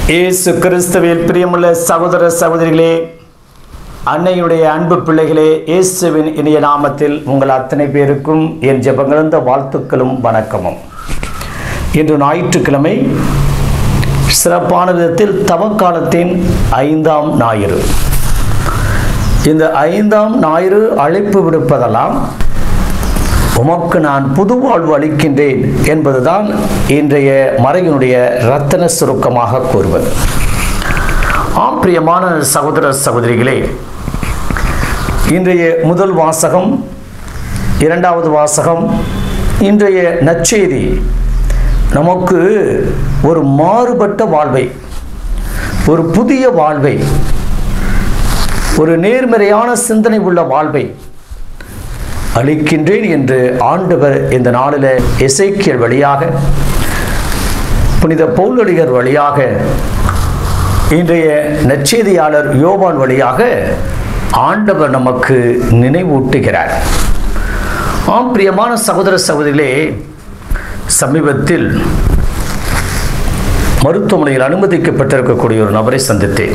இயேசு கிறிஸ்துவில் பிரியமுள்ள சகோதர சகோதரிகளே அன்னையுடைய அன்பு பிள்ளைகளே இயேசுவின் இனிய நாமத்தில் உங்கள் அத்தனை பேருக்கும் என் ஜெபங்களந்த வாழ்த்துக்களும் வணக்கமும் இன்று ஞாயிற்றுக்கிழமை சிறப்பான விதத்தில் தவக்காலத்தின் ஐந்தாம் ஞாயிறு இந்த ஐந்தாம் ஞாயிறு அழைப்பு விடுப்பதெல்லாம் உமக்கு நான் புது வாழ்வு அளிக்கின்றேன் என்பதுதான் இன்றைய மறையினுடைய ரத்தன சுருக்கமாக கூறுவது ஆம் பிரியமான சகோதர சகோதரிகளே இன்றைய முதல் வாசகம் இரண்டாவது வாசகம் இன்றைய நற்செய்தி நமக்கு ஒரு மாறுபட்ட வாழ்வை ஒரு புதிய வாழ்வை ஒரு நேர்மறையான சிந்தனை உள்ள வாழ்வை அளிக்கின்றேன் என்று ஆண்டவர் இந்த நாளில் எசைக்கியல் வழியாக புனித பௌலடிகர் வழியாக இன்றைய நற்செய்தியாளர் யோவான் வழியாக ஆண்டவர் நமக்கு நினைவூட்டுகிறார் ஆம் பிரியமான சகோதர சகோதரிகளே சமீபத்தில் மருத்துவமனையில் அனுமதிக்கப்பட்டிருக்கக்கூடிய ஒரு நபரை சந்தித்தேன்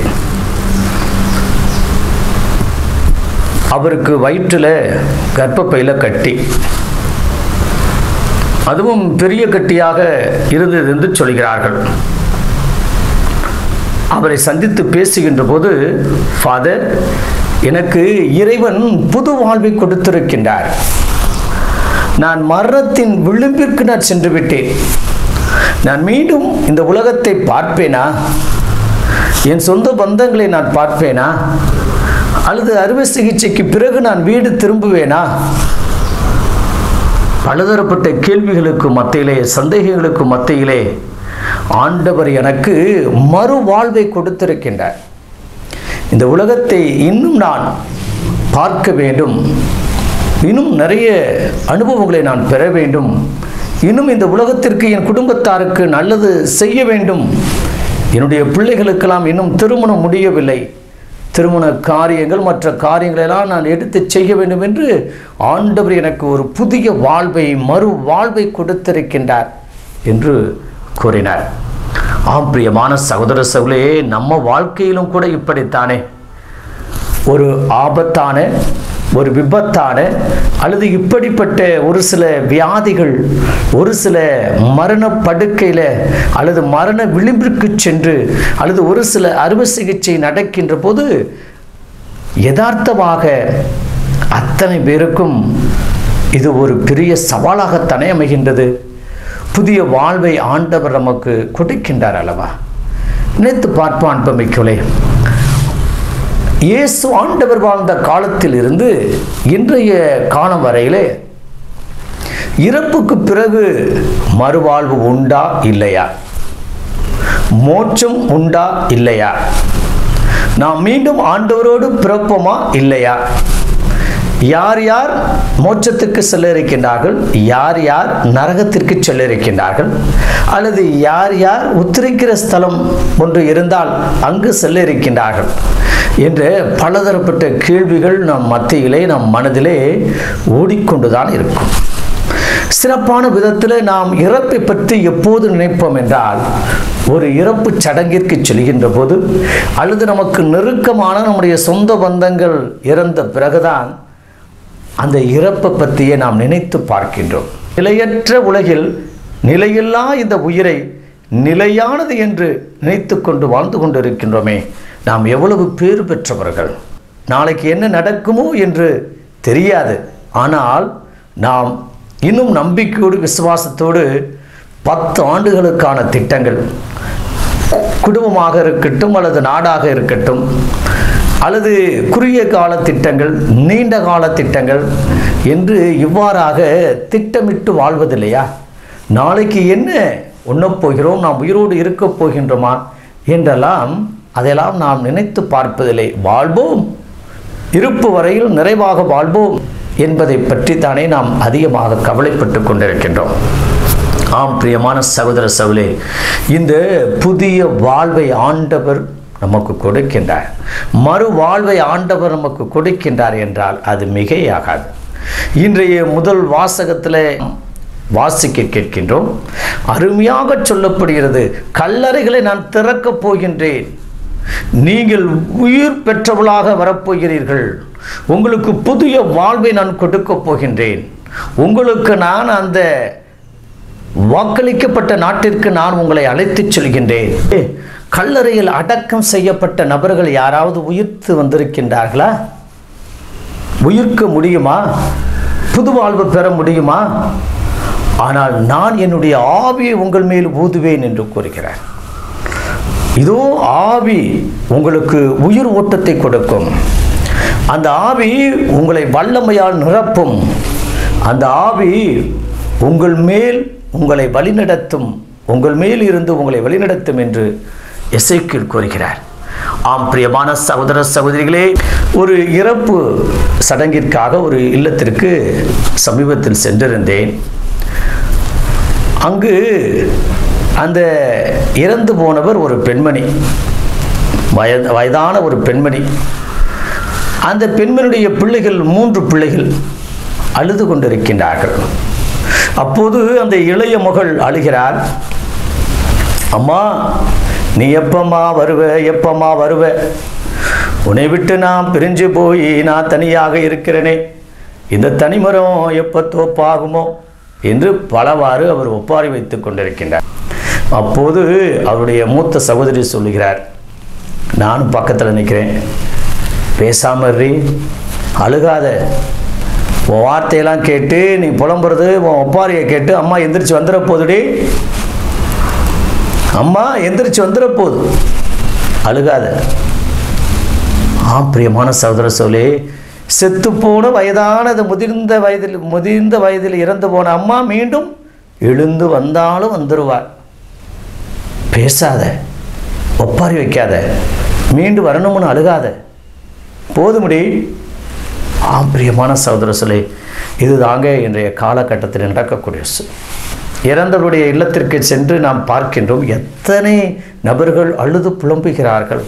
அவருக்கு வயிற்றில் கர்ப்பப்பையில் கட்டி அதுவும் பெரிய கட்டியாக இருந்தது என்று சொல்கிறார்கள் அவரை சந்தித்து பேசுகின்ற போது ஃபாதர் எனக்கு இறைவன் புது வாழ்வை கொடுத்திருக்கின்றார் நான் மரணத்தின் விளிம்பிற்கு நான் சென்று விட்டேன் நான் மீண்டும் இந்த உலகத்தை பார்ப்பேனா என் சொந்த பந்தங்களை நான் பார்ப்பேனா அல்லது அறுவை சிகிச்சைக்கு பிறகு நான் வீடு திரும்புவேனா பலதரப்பட்ட கேள்விகளுக்கு மத்தியிலே சந்தேகங்களுக்கு மத்தியிலே ஆண்டவர் எனக்கு மறு வாழ்வை கொடுத்திருக்கின்றார் இந்த உலகத்தை இன்னும் நான் பார்க்க வேண்டும் இன்னும் நிறைய அனுபவங்களை நான் பெற வேண்டும் இன்னும் இந்த உலகத்திற்கு என் குடும்பத்தாருக்கு நல்லது செய்ய வேண்டும் என்னுடைய பிள்ளைகளுக்கெல்லாம் இன்னும் திருமணம் முடியவில்லை திருமண காரியங்கள் மற்ற காரியங்களெல்லாம் நான் எடுத்து செய்ய வேண்டும் என்று ஆண்டவர் எனக்கு ஒரு புதிய வாழ்வை மறு வாழ்வை கொடுத்திருக்கின்றார் என்று கூறினார் ஆம் பிரியமான சகோதர சகோலே நம்ம வாழ்க்கையிலும் கூட இப்படித்தானே ஒரு ஆபத்தான ஒரு விபத்தான அல்லது இப்படிப்பட்ட ஒரு சில வியாதிகள் ஒரு சில மரண படுக்கையில் அல்லது மரண விளிம்பிற்கு சென்று அல்லது ஒரு சில அறுவை சிகிச்சை நடக்கின்ற போது யதார்த்தமாக அத்தனை பேருக்கும் இது ஒரு பெரிய சவாலாகத்தானே அமைகின்றது புதிய வாழ்வை ஆண்டவர் நமக்கு கொடுக்கின்றார் அல்லவா நினைத்து பார்ப்போம் அன்பமிக்கலே இயேசு ஆண்டவர் வாழ்ந்த காலத்தில் இருந்து இன்றைய காலம் வரையிலே இறப்புக்கு பிறகு மறுவாழ்வு உண்டா இல்லையா மோட்சம் உண்டா இல்லையா நாம் மீண்டும் ஆண்டவரோடு பிறப்போமா இல்லையா யார் யார் மோட்சத்துக்கு செல்ல இருக்கின்றார்கள் யார் யார் நரகத்திற்கு செல்ல இருக்கின்றார்கள் அல்லது யார் யார் உத்திரிக்கிற ஸ்தலம் ஒன்று இருந்தால் அங்கு செல்ல இருக்கின்றார்கள் என்ற பலதரப்பட்ட கேள்விகள் நம் மத்தியிலே நம் மனதிலே ஓடிக்கொண்டுதான் இருக்கும் சிறப்பான விதத்தில் நாம் இறப்பை பற்றி எப்போது நினைப்போம் என்றால் ஒரு இறப்பு சடங்கிற்கு செல்கின்ற போது அல்லது நமக்கு நெருக்கமான நம்முடைய சொந்த பந்தங்கள் இறந்த பிறகுதான் அந்த இறப்பை பற்றியே நாம் நினைத்து பார்க்கின்றோம் நிலையற்ற உலகில் நிலையில்லா இந்த உயிரை நிலையானது என்று நினைத்து கொண்டு வாழ்ந்து கொண்டிருக்கின்றோமே நாம் எவ்வளவு பேறு பெற்றவர்கள் நாளைக்கு என்ன நடக்குமோ என்று தெரியாது ஆனால் நாம் இன்னும் நம்பிக்கையோடு விசுவாசத்தோடு பத்து ஆண்டுகளுக்கான திட்டங்கள் குடும்பமாக இருக்கட்டும் அல்லது நாடாக இருக்கட்டும் அல்லது குறுகிய கால திட்டங்கள் நீண்ட கால திட்டங்கள் என்று இவ்வாறாக திட்டமிட்டு வாழ்வதில்லையா நாளைக்கு என்ன உண்ணப் போகிறோம் நாம் உயிரோடு இருக்கப் போகின்றோமா என்றெல்லாம் அதையெல்லாம் நாம் நினைத்து பார்ப்பதில்லை வாழ்வோம் இருப்பு வரையில் நிறைவாக வாழ்வோம் என்பதை பற்றித்தானே நாம் அதிகமாக கவலைப்பட்டு கொண்டிருக்கின்றோம் ஆம் பிரியமான சகோதர சவுலே இந்த புதிய வாழ்வை ஆண்டவர் நமக்கு கொடுக்கின்றார் மறு வாழ்வை ஆண்டவர் நமக்கு கொடுக்கின்றார் என்றால் அது மிகையாகாது இன்றைய முதல் வாசகத்தில் வாசிக்க கேட்கின்றோம் அருமையாக சொல்லப்படுகிறது கல்லறைகளை நான் திறக்கப் போகின்றேன் நீங்கள் உயிர் பெற்றவளாக வரப்போகிறீர்கள் உங்களுக்கு புதிய வாழ்வை நான் கொடுக்கப் போகின்றேன் உங்களுக்கு நான் அந்த வாக்களிக்கப்பட்ட நாட்டிற்கு நான் உங்களை அழைத்துச் செல்கின்றேன் ஏ, கல்லறையில் அடக்கம் செய்யப்பட்ட நபர்கள் யாராவது உயிர்த்து வந்திருக்கின்றார்களா உயிர்க்க முடியுமா புது வாழ்வு பெற முடியுமா ஆனால் நான் என்னுடைய ஆவியை உங்கள் மேல் ஊதுவேன் என்று கூறுகிறார் இதோ ஆவி உங்களுக்கு உயிர் ஓட்டத்தை கொடுக்கும் அந்த ஆவி உங்களை வல்லமையால் நிரப்பும் அந்த ஆவி உங்கள் மேல் உங்களை வழிநடத்தும் உங்கள் மேல் இருந்து உங்களை வழிநடத்தும் என்று எசைக்கில் கூறுகிறார் ஆம் பிரியமான சகோதர சகோதரிகளே ஒரு இறப்பு சடங்கிற்காக ஒரு இல்லத்திற்கு சமீபத்தில் சென்றிருந்தேன் அங்கு அந்த இறந்து போனவர் ஒரு பெண்மணி வயது வயதான ஒரு பெண்மணி அந்த பெண்மணியுடைய பிள்ளைகள் மூன்று பிள்ளைகள் அழுது கொண்டிருக்கின்றார்கள் அப்போது அந்த இளைய மகள் அழுகிறார் அம்மா நீ எப்பம்மா வருவ எப்பம்மா வருவ உன்னை விட்டு நான் பிரிஞ்சு போய் நான் தனியாக இருக்கிறேனே இந்த தனிமரம் எப்போ தோப்பாகுமோ என்று பலவாறு அவர் ஒப்பாரி வைத்துக் கொண்டிருக்கின்றார் அப்போது அவருடைய மூத்த சகோதரி சொல்லுகிறார் நானும் பக்கத்தில் நிற்கிறேன் பேசாம இரு அழுகாத உன் வார்த்தையெல்லாம் கேட்டு நீ புலம்புறது உன் ஒப்பாரியை கேட்டு அம்மா எந்திரிச்சு வந்துட போதுடி அம்மா எந்திரிச்சு வந்துட போகுது அழுகாத ஆ பிரியமான சகோதர சொல்லி செத்து போன வயதானது முதிர்ந்த வயதில் முதிர்ந்த வயதில் இறந்து போன அம்மா மீண்டும் எழுந்து வந்தாலும் வந்துடுவார் பேசாத ஒப்பாரி வைக்காத மீண்டும் வரணும்னு அழுகாத போதுமுடி ஆம் பிரியமான சகோதர சொல்லி இதுதாங்க இன்றைய காலகட்டத்தில் நடக்கக்கூடிய சு- இறந்தவருடைய இல்லத்திற்கு சென்று நாம் பார்க்கின்றோம் எத்தனை நபர்கள் அழுது புலம்புகிறார்கள்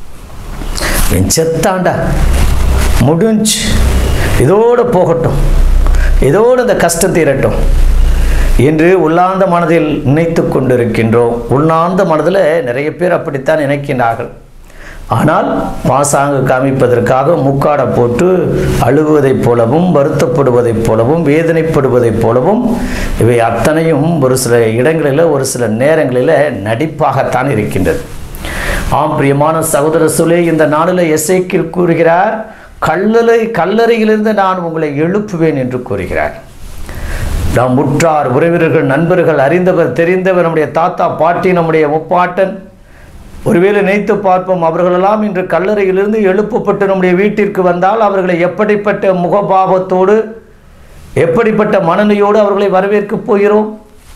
என் செத்தாண்டா முடிஞ்சு இதோட போகட்டும் இதோட இந்த கஷ்டம் தீரட்டும் என்று உள்ளார்ந்த மனதில் நினைத்து கொண்டிருக்கின்றோம் உள்ளார்ந்த மனதில் நிறைய பேர் அப்படித்தான் நினைக்கின்றார்கள் ஆனால் பாசாங்கு காமிப்பதற்காக முக்காடை போட்டு அழுவதைப் போலவும் வருத்தப்படுவதைப் போலவும் வேதனைப்படுவதைப் போலவும் இவை அத்தனையும் ஒரு சில இடங்களில் ஒரு சில நேரங்களில் நடிப்பாகத்தான் இருக்கின்றது ஆம் பிரியமான சகோதர சொல்லே இந்த நாளில் எசைக்கில் கூறுகிறார் கல்லறை கல்லறையிலிருந்து நான் உங்களை எழுப்புவேன் என்று கூறுகிறார் நாம் உற்றார் உறவினர்கள் நண்பர்கள் அறிந்தவர் தெரிந்தவர் நம்முடைய தாத்தா பாட்டி நம்முடைய முப்பாட்டன் ஒருவேளை நினைத்து பார்ப்போம் அவர்களெல்லாம் இன்று கல்லறையிலிருந்து எழுப்பப்பட்டு நம்முடைய வீட்டிற்கு வந்தால் அவர்களை எப்படிப்பட்ட முகபாவத்தோடு எப்படிப்பட்ட மனநிலையோடு அவர்களை வரவேற்கப் போகிறோம்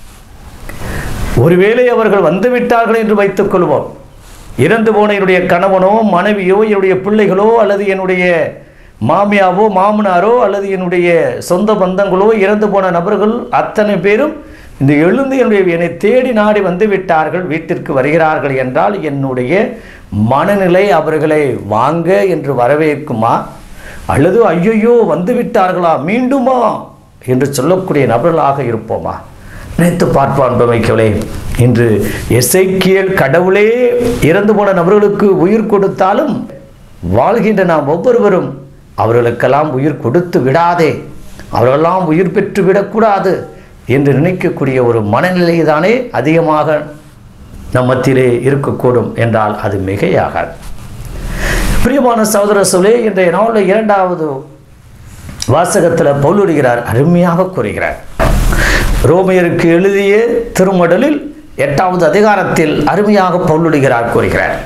ஒருவேளை அவர்கள் வந்துவிட்டார்கள் என்று வைத்துக் கொள்வோம் இறந்து போன என்னுடைய கணவனோ மனைவியோ என்னுடைய பிள்ளைகளோ அல்லது என்னுடைய மாமியாவோ மாமனாரோ அல்லது என்னுடைய சொந்த பந்தங்களோ இறந்து போன நபர்கள் அத்தனை பேரும் இந்த எழுந்து என்னுடைய என்னை தேடி நாடி வந்து விட்டார்கள் வீட்டிற்கு வருகிறார்கள் என்றால் என்னுடைய மனநிலை அவர்களை வாங்க என்று வரவேற்குமா அல்லது ஐயையோ வந்து விட்டார்களா மீண்டுமா என்று சொல்லக்கூடிய நபர்களாக இருப்போமா நினைத்து பார்ப்பான் பமைக்கவளே இன்று எசைக்கியல் கடவுளே இறந்து போன நபர்களுக்கு உயிர் கொடுத்தாலும் வாழ்கின்ற நாம் ஒவ்வொருவரும் அவர்களுக்கெல்லாம் உயிர் கொடுத்து விடாதே அவர்களெல்லாம் உயிர் பெற்று விடக்கூடாது என்று நினைக்கக்கூடிய ஒரு மனநிலை தானே அதிகமாக நம் மத்தியிலே இருக்கக்கூடும் என்றால் அது மிகையாகாது பிரியமான சகோதர சொல்லே இன்றைய நாளில் இரண்டாவது வாசகத்தில் பவுலுடுகிறார் அருமையாக கூறுகிறார் ரோமையருக்கு எழுதிய திருமடலில் எட்டாவது அதிகாரத்தில் அருமையாக பவுலுடுகிறார் கூறுகிறார்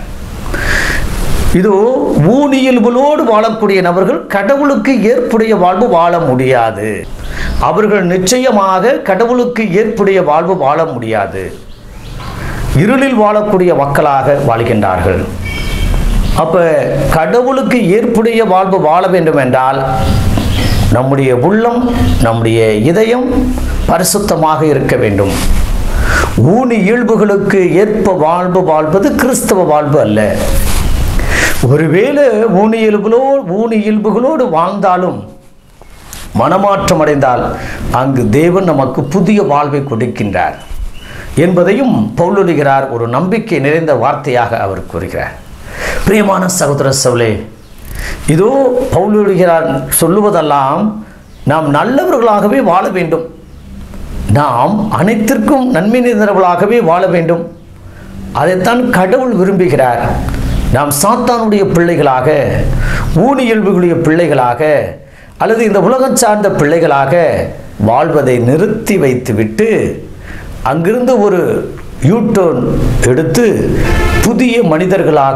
இது ஊனியல்புலோடு வாழக்கூடிய நபர்கள் கடவுளுக்கு ஏற்புடைய வாழ்வு வாழ முடியாது அவர்கள் நிச்சயமாக கடவுளுக்கு ஏற்புடைய வாழ்வு வாழ முடியாது இருளில் வாழக்கூடிய மக்களாக வாழ்கின்றார்கள் அப்ப கடவுளுக்கு ஏற்புடைய வாழ்வு வாழ வேண்டும் என்றால் நம்முடைய உள்ளம் நம்முடைய இதயம் பரிசுத்தமாக இருக்க வேண்டும் ஊனி இயல்புகளுக்கு ஏற்ப வாழ்வு வாழ்வது கிறிஸ்தவ வாழ்வு அல்ல ஒருவேளை ஊனி இயல்புகளோ ஊனி இயல்புகளோடு வாழ்ந்தாலும் மனமாற்றம் அடைந்தால் அங்கு தேவன் நமக்கு புதிய வாழ்வை கொடுக்கின்றார் என்பதையும் பவுலுகிறார் ஒரு நம்பிக்கை நிறைந்த வார்த்தையாக அவர் கூறுகிறார் பிரியமான சகோதர சவுலே இதோ பவுலுகிறார் சொல்லுவதெல்லாம் நாம் நல்லவர்களாகவே வாழ வேண்டும் நாம் அனைத்திற்கும் நன்மை நிறைந்தவர்களாகவே வாழ வேண்டும் அதைத்தான் கடவுள் விரும்புகிறார் நாம் சாத்தானுடைய பிள்ளைகளாக ஊனியல்புகளுடைய பிள்ளைகளாக அல்லது இந்த உலகம் சார்ந்த பிள்ளைகளாக வாழ்வதை நிறுத்தி வைத்துவிட்டு அங்கிருந்து ஒரு யூட்டர்ன் எடுத்து புதிய மனிதர்களாக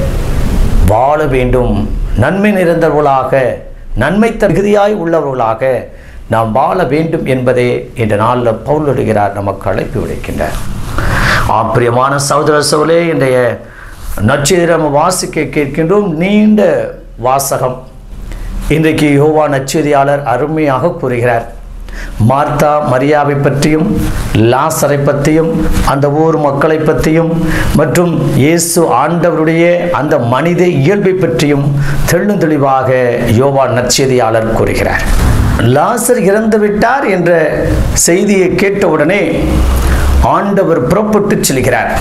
வாழ வேண்டும் நன்மை நிறைந்தவர்களாக நன்மை தகுதியாய் உள்ளவர்களாக நாம் வாழ வேண்டும் என்பதே இந்த நாளில் பவுலிடுகிறார் நமக்கு அழைப்பு விடுக்கின்றார் ஆப்பிரியமான சகோதர சோலே இன்றைய நற்செய்தி நம்ம வாசிக்க கேட்கின்றோம் நீண்ட வாசகம் இன்றைக்கு யோவா நற்செய்தியாளர் அருமையாக கூறுகிறார் மார்த்தா மரியாவை பற்றியும் லாசரை பற்றியும் அந்த ஊர் மக்களை பற்றியும் மற்றும் இயேசு ஆண்டவருடைய அந்த மனித இயல்பை பற்றியும் தெளிவாக யோவா நற்செய்தியாளர் கூறுகிறார் லாசர் இறந்து விட்டார் என்ற செய்தியை கேட்டவுடனே ஆண்டவர் புறப்பட்டு செல்கிறார்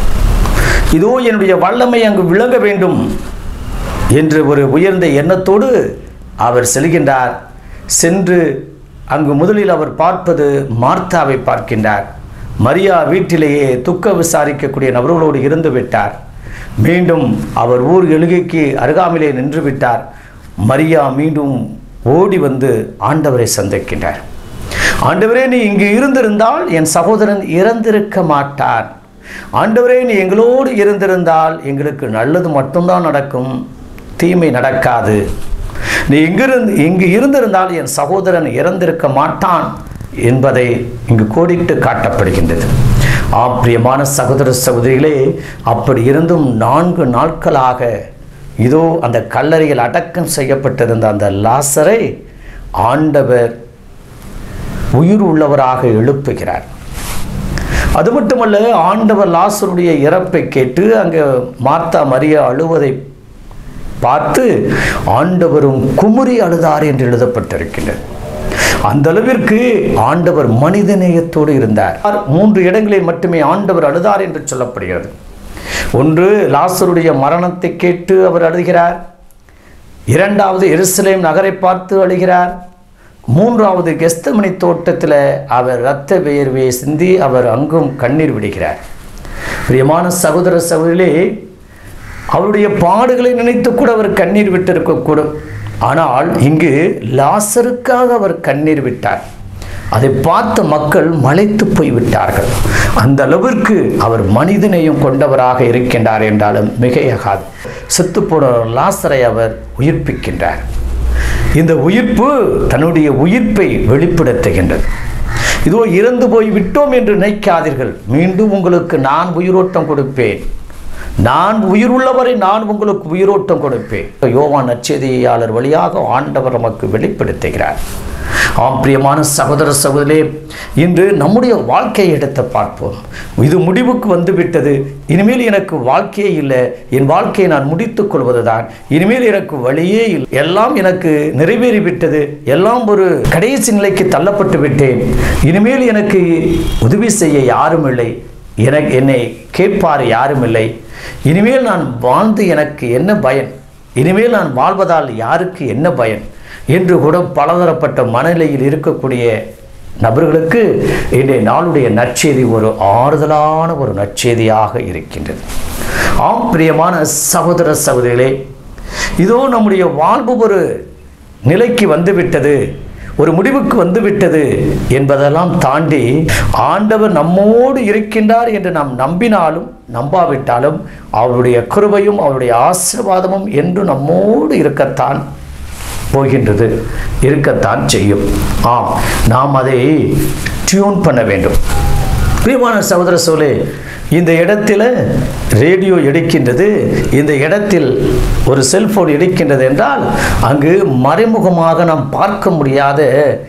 இதோ என்னுடைய வல்லமை அங்கு விளங்க வேண்டும் என்று ஒரு உயர்ந்த எண்ணத்தோடு அவர் செல்கின்றார் சென்று அங்கு முதலில் அவர் பார்ப்பது மார்த்தாவை பார்க்கின்றார் மரியா வீட்டிலேயே துக்க விசாரிக்கக்கூடிய நபர்களோடு இருந்து விட்டார் மீண்டும் அவர் ஊர் எழுகைக்கு அருகாமையிலே நின்று விட்டார் மரியா மீண்டும் ஓடி வந்து ஆண்டவரை சந்திக்கின்றார் ஆண்டவரே நீ இங்கு இருந்திருந்தால் என் சகோதரன் இறந்திருக்க மாட்டான் ஆண்டவரே நீ எங்களோடு இருந்திருந்தால் எங்களுக்கு நல்லது மட்டும்தான் நடக்கும் தீமை நடக்காது நீ இங்கிருந்து இங்கு இருந்திருந்தால் என் சகோதரன் இறந்திருக்க மாட்டான் என்பதை இங்கு கோடிட்டு காட்டப்படுகின்றது ஆப்பிரியமான சகோதர சகோதரிகளே அப்படி இருந்தும் நான்கு நாட்களாக இதோ அந்த கல்லறையில் அடக்கம் செய்யப்பட்டிருந்த அந்த லாசரை ஆண்டவர் உயிர் உள்ளவராக எழுப்புகிறார் அது மட்டுமல்ல ஆண்டவர் லாசருடைய இறப்பை கேட்டு அங்கே மார்த்தா மரியா அழுவதை பார்த்து ஆண்டவரும் குமுறி அழுதார் என்று எழுதப்பட்டிருக்கின்றது அந்த அளவிற்கு ஆண்டவர் மனிதநேயத்தோடு இருந்தார் மூன்று இடங்களில் மட்டுமே ஆண்டவர் அழுதார் என்று சொல்லப்படுகிறது ஒன்று லாசருடைய மரணத்தை கேட்டு அவர் அழுகிறார் இரண்டாவது எருசலேம் நகரை பார்த்து அழுகிறார் மூன்றாவது கெஸ்தமணி தோட்டத்தில் அவர் இரத்த வேர்வையை சிந்தி அவர் அங்கும் கண்ணீர் விடுகிறார் பிரியமான சகோதர சகோதரிலே அவருடைய பாடுகளை நினைத்து கூட அவர் கண்ணீர் விட்டிருக்கக்கூடும் ஆனால் இங்கு லாசருக்காக அவர் கண்ணீர் விட்டார் அதை பார்த்த மக்கள் மலைத்து போய் விட்டார்கள் அந்த அளவிற்கு அவர் மனிதனையும் கொண்டவராக இருக்கின்றார் என்றாலும் மிகையாகாது செத்துப்போன லாசரை அவர் உயிர்ப்பிக்கின்றார் இந்த உயிர்ப்பு தன்னுடைய உயிர்ப்பை வெளிப்படுத்துகின்றது இதோ இறந்து போய் விட்டோம் என்று நினைக்காதீர்கள் மீண்டும் உங்களுக்கு நான் உயிரோட்டம் கொடுப்பேன் நான் உயிர் உள்ளவரை நான் உங்களுக்கு உயிரோட்டம் கொடுப்பேன் யோவான் நச்செய்தியாளர் வழியாக ஆண்டவர் நமக்கு வெளிப்படுத்துகிறார் ஆம் பிரியமான சகோதர சகோதரே இன்று நம்முடைய வாழ்க்கையை எடுத்து பார்ப்போம் இது முடிவுக்கு வந்து விட்டது இனிமேல் எனக்கு வாழ்க்கையே இல்லை என் வாழ்க்கையை நான் முடித்துக் கொள்வதுதான் இனிமேல் எனக்கு வழியே இல்லை எல்லாம் எனக்கு நிறைவேறிவிட்டது எல்லாம் ஒரு கடைசி நிலைக்கு தள்ளப்பட்டு விட்டேன் இனிமேல் எனக்கு உதவி செய்ய யாரும் இல்லை எனக்கு என்னை கேட்பார் யாரும் இல்லை இனிமேல் நான் வாழ்ந்து எனக்கு என்ன பயன் இனிமேல் நான் வாழ்வதால் யாருக்கு என்ன பயன் என்று கூட பலதரப்பட்ட மனநிலையில் இருக்கக்கூடிய நபர்களுக்கு இன்றைய நாளுடைய நற்செய்தி ஒரு ஆறுதலான ஒரு நற்செய்தியாக இருக்கின்றது ஆம் பிரியமான சகோதர சகோதரிகளே இதோ நம்முடைய வாழ்வு ஒரு நிலைக்கு வந்துவிட்டது ஒரு முடிவுக்கு வந்துவிட்டது என்பதெல்லாம் தாண்டி ஆண்டவர் நம்மோடு இருக்கின்றார் என்று நாம் நம்பினாலும் நம்பாவிட்டாலும் அவருடைய கிருபையும் அவருடைய ஆசீர்வாதமும் என்று நம்மோடு இருக்கத்தான் போகின்றது இருக்கத்தான் செய்யும் ஆம் நாம் அதை டியூன் பண்ண வேண்டும் பிரியமான சகோதர சோலே இந்த இடத்துல ரேடியோ எடுக்கின்றது இந்த இடத்தில் ஒரு செல்போன் எடுக்கின்றது என்றால் அங்கு மறைமுகமாக நாம் பார்க்க முடியாத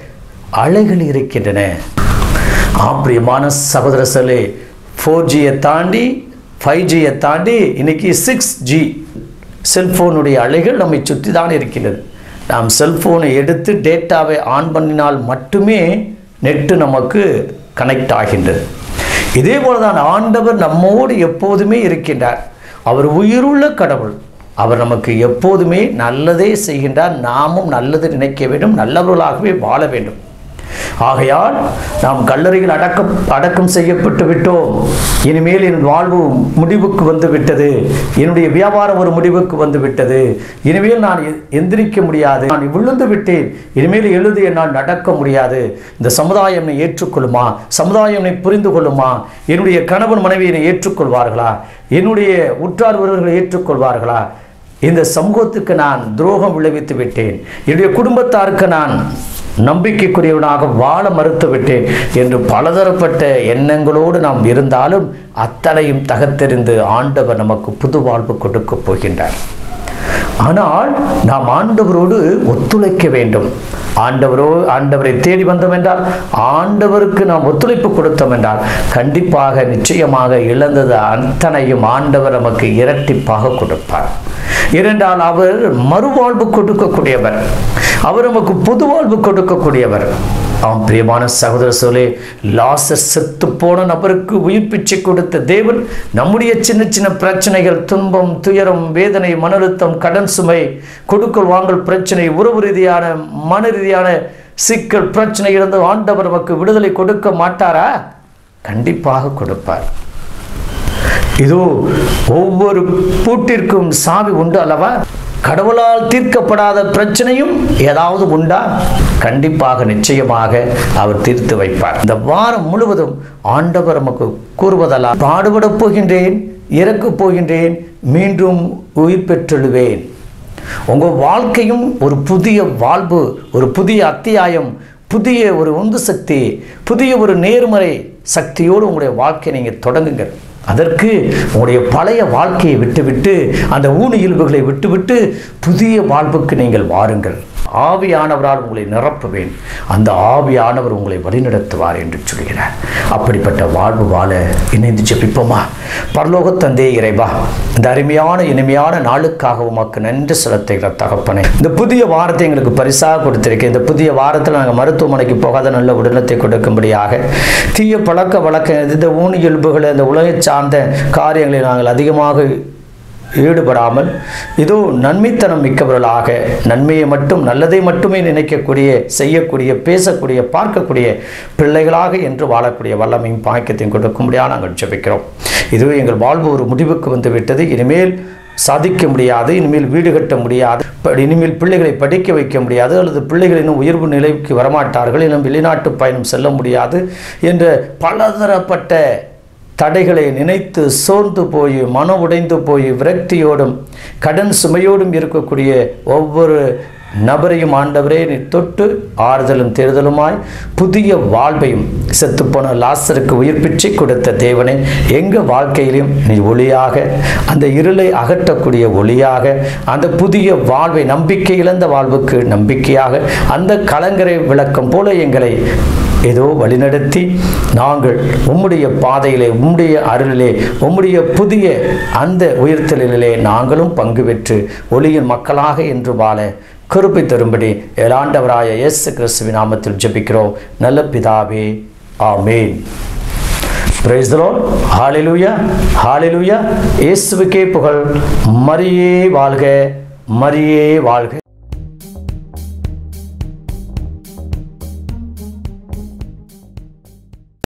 அலைகள் இருக்கின்றன ஆப்பிரியமான சகோதர சோலே ஃபோர் ஜியை தாண்டி ஃபைவ் ஜியை தாண்டி இன்னைக்கு சிக்ஸ் ஜி செல்போனுடைய அலைகள் நம்மை சுற்றி தான் இருக்கின்றது நாம் செல்போனை எடுத்து டேட்டாவை ஆன் பண்ணினால் மட்டுமே நெட்டு நமக்கு கனெக்ட் ஆகின்றது இதே போல தான் ஆண்டவர் நம்மோடு எப்போதுமே இருக்கின்றார் அவர் உயிருள்ள கடவுள் அவர் நமக்கு எப்போதுமே நல்லதே செய்கின்றார் நாமும் நல்லது நினைக்க வேண்டும் நல்லவர்களாகவே வாழ வேண்டும் ஆகையால் நாம் கல்லறையில் அடக்கம் அடக்கம் செய்யப்பட்டு விட்டோம் இனிமேல் என் வாழ்வு முடிவுக்கு வந்து விட்டது என்னுடைய வியாபாரம் ஒரு முடிவுக்கு வந்து விட்டது இனிமேல் நான் எ- எந்திரிக்க முடியாது நான் விழுந்து விட்டேன் இனிமேல் எழுது என்னால் நடக்க முடியாது இந்த சமுதாயம் என்னை ஏற்றுக்கொள்ளுமா சமுதாயம் என்னை புரிந்து கொள்ளுமா என்னுடைய கணவன் மனைவி என்னை ஏற்றுக்கொள்வார்களா என்னுடைய உற்றார் உறவர்கள் ஏற்றுக்கொள்வார்களா இந்த சமூகத்துக்கு நான் துரோகம் விளைவித்து விட்டேன் என்னுடைய குடும்பத்தாருக்கு நான் நம்பிக்கைக்குரியவனாக வாழ மறுத்து விட்டேன் என்று பலதரப்பட்ட எண்ணங்களோடு நாம் இருந்தாலும் அத்தனையும் தகத்தெறிந்து ஆண்டவர் நமக்கு புது வாழ்வு கொடுக்கப் போகின்றார் ஆனால் நாம் ஆண்டவரோடு ஒத்துழைக்க வேண்டும் ஆண்டவரோ ஆண்டவரை தேடி வந்தோம் என்றால் ஆண்டவருக்கு நாம் ஒத்துழைப்பு கொடுத்தோம் என்றால் கண்டிப்பாக நிச்சயமாக இழந்தது அத்தனையும் ஆண்டவர் நமக்கு இரட்டிப்பாக கொடுப்பார் இரண்டால் அவர் மறுவாழ்வு கொடுக்கக்கூடியவர் அவர் நமக்கு புது வாழ்வு கொடுக்கக்கூடியவர் ஆம் பிரியமான சகோதர சொல்லே லாசர் செத்து போன நபருக்கு உயிர் பிச்சை கொடுத்த தேவன் நம்முடைய சின்ன சின்ன பிரச்சனைகள் துன்பம் துயரம் வேதனை மன அழுத்தம் கடன் சுமை கொடுக்கல் வாங்கல் பிரச்சனை உறவு ரீதியான மன ரீதியான சிக்கல் பிரச்சனை இருந்து ஆண்டவர் நமக்கு விடுதலை கொடுக்க மாட்டாரா கண்டிப்பாக கொடுப்பார் இதோ ஒவ்வொரு பூட்டிற்கும் சாவி உண்டு அல்லவா கடவுளால் தீர்க்கப்படாத பிரச்சனையும் ஏதாவது உண்டா கண்டிப்பாக நிச்சயமாக அவர் தீர்த்து வைப்பார் இந்த வாரம் முழுவதும் ஆண்டவர் நமக்கு கூறுவதல்ல பாடுபடப் போகின்றேன் இறக்கப் போகின்றேன் மீண்டும் உயிர் பெற்றெழுவேன் உங்கள் வாழ்க்கையும் ஒரு புதிய வாழ்வு ஒரு புதிய அத்தியாயம் புதிய ஒரு உந்து சக்தி புதிய ஒரு நேர்மறை சக்தியோடு உங்களுடைய வாழ்க்கையை நீங்கள் தொடங்குங்க அதற்கு உங்களுடைய பழைய வாழ்க்கையை விட்டுவிட்டு அந்த ஊனி இயல்புகளை விட்டுவிட்டு புதிய வாழ்வுக்கு நீங்கள் வாருங்கள் ஆவியானவரால் உங்களை நிரப்புவேன் அந்த ஆவியானவர் உங்களை வழிநடத்துவார் என்று சொல்கிறார் அப்படிப்பட்ட வாழ்வு வாழ இணைந்து ஜெபிப்போமா பரலோக தந்தே இறைவா இந்த அருமையான இனிமையான நாளுக்காக உமக்கு நன்றி செலுத்துகிற தகப்பனே இந்த புதிய வாரத்தை எங்களுக்கு பரிசாக கொடுத்திருக்கேன் இந்த புதிய வாரத்தில் நாங்கள் மருத்துவமனைக்கு போகாத நல்ல உடலத்தை கொடுக்கும்படியாக தீய பழக்க வழக்க இந்த ஊனி இயல்புகளை இந்த உலகை சார்ந்த காரியங்களை நாங்கள் அதிகமாக ஈடுபடாமல் இதோ நன்மைத்தனம் மிக்கவர்களாக நன்மையை மட்டும் நல்லதை மட்டுமே நினைக்கக்கூடிய செய்யக்கூடிய பேசக்கூடிய பார்க்கக்கூடிய பிள்ளைகளாக என்று வாழக்கூடிய வல்லமையும் பாக்கியத்தையும் கொடுக்கும்படியாக நாங்கள் ஜெபிக்கிறோம் இதுவே எங்கள் வாழ்வு ஒரு முடிவுக்கு வந்து விட்டது இனிமேல் சாதிக்க முடியாது இனிமேல் வீடு கட்ட முடியாது ப- இனிமேல் பிள்ளைகளை படிக்க வைக்க முடியாது அல்லது பிள்ளைகள் இன்னும் உயர்வு நிலைக்கு வரமாட்டார்கள் இன்னும் வெளிநாட்டு பயணம் செல்ல முடியாது என்ற பலதரப்பட்ட தடைகளை நினைத்து சோர்ந்து போய் மனம் உடைந்து போய் விரக்தியோடும் கடன் சுமையோடும் இருக்கக்கூடிய ஒவ்வொரு நபரையும் ஆண்டவரே நீ தொட்டு ஆறுதலும் தேர்தலுமாய் புதிய வாழ்வையும் செத்துப்போன லாசருக்கு உயிர் பிச்சை கொடுத்த தேவனே எங்கள் வாழ்க்கையிலும் நீ ஒளியாக அந்த இருளை அகற்றக்கூடிய ஒளியாக அந்த புதிய வாழ்வை நம்பிக்கை இழந்த வாழ்வுக்கு நம்பிக்கையாக அந்த கலங்கரை விளக்கம் போல எங்களை ஏதோ வழிநடத்தி நாங்கள் உம்முடைய பாதையிலே உம்முடைய அருளிலே உம்முடைய புதிய அந்த உயிர்த்தலிலே நாங்களும் பங்கு பெற்று ஒளியின் மக்களாக என்று வாழ கருப்பை தரும்படி ஏலாண்டவராய இயேசு கிறிஸ்துவின் நாமத்தில் ஜெபிக்கிறோம் நல்ல பிதாவே ஆமேன் பிரைஸ் த லார்ட் ஹalleluya ஹalleluya இயேசுவுக்கே புகழ் மரியே வாழ்க மரியே வாழ்க